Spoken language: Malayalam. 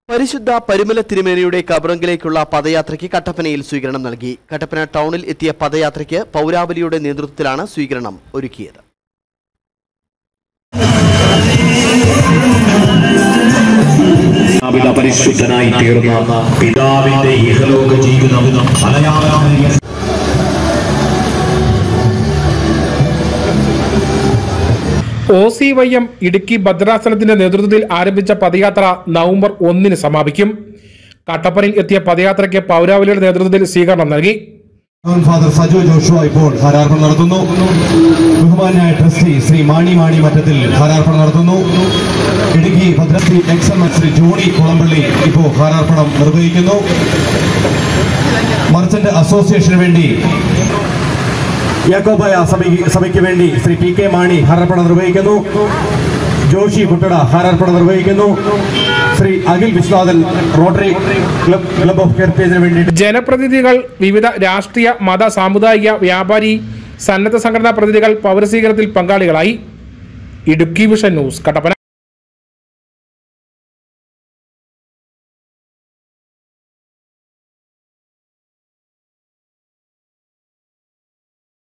പരിശുദ്ധ പരുമല തിരുമേനിയുടെ കബറങ്കിലേക്കുള്ള പദയാത്രയ്ക്ക് കട്ടപ്പനയിൽ സ്വീകരണം നൽകി കട്ടപ്പന ടൗണിൽ എത്തിയ പദയാത്രയ്ക്ക് പൗരാവലിയുടെ നേതൃത്വത്തിലാണ് സ്വീകരണം ഒരുക്കിയത് പിതാവിത പരിശുദ്ധനായി തീർന്ന പിതാവിന്റെ ഇഹലോക ജീവിതം മലയാള O C Y M Idukki ഭദ്രാസനത്തിന്റെ നേതൃത്വത്തിൽ ആരംഭിച്ച പദയാത്ര നവംബർ ഒന്നിന് സമാപിക്കും കട്ടപ്പനയിൽ എത്തിയ പദയാത്രയ്ക്ക് പൗരാവലിയുടെ നേതൃത്വത്തിൽ സ്വീകരണം നൽകി റവറൻഡ് ഫാദർ സജോ ജോഷുവ ഇപ്പോൾ ഹാരാർപ്പണം നടത്തുന്നു ബഹുമാനായ ട്രസ്റ്റി ശ്രീ മാണി മാണി മറ്റത്തിൽ ഹാരാർപ്പണം നടത്തുന്നു ഇടുക്കി ഭദ്രശ്രീ ex M S Shri Johny Kulampally ഇപ്പോൾ ഹാരാർപ്പണം നിർവഹിക്കുന്നു മർച്ചന്റ് അസോസിയേഷന് വേണ്ടി യാക്കോബായ സഭയ്ക്ക് സഭയ്ക്ക് വേണ്ടി ശ്രീ പി കെ മാണി ഹാരാർപ്പണം നിർവഹിക്കുന്നു ജോഷി കുട്ടട ഹാരാർപ്പണം നിർവഹിക്കുന്നു Shri Akhil Viswanathan rotary club club of ഹെറിറ്റേജിന് വേണ്ടി ജനപ്രതിനിധികൾ വിവിധ രാഷ്ട്രീയ മത സാമുദായിക വ്യാപാരി സന്നദ്ധ സംഘടനാ പ്രതിനിധികൾ പൗരസ്വീകരണത്തിൽ പങ്കാളികളായി ഇടുക്കി വിഷൻ ന്യൂസ് കട്ടപ്പന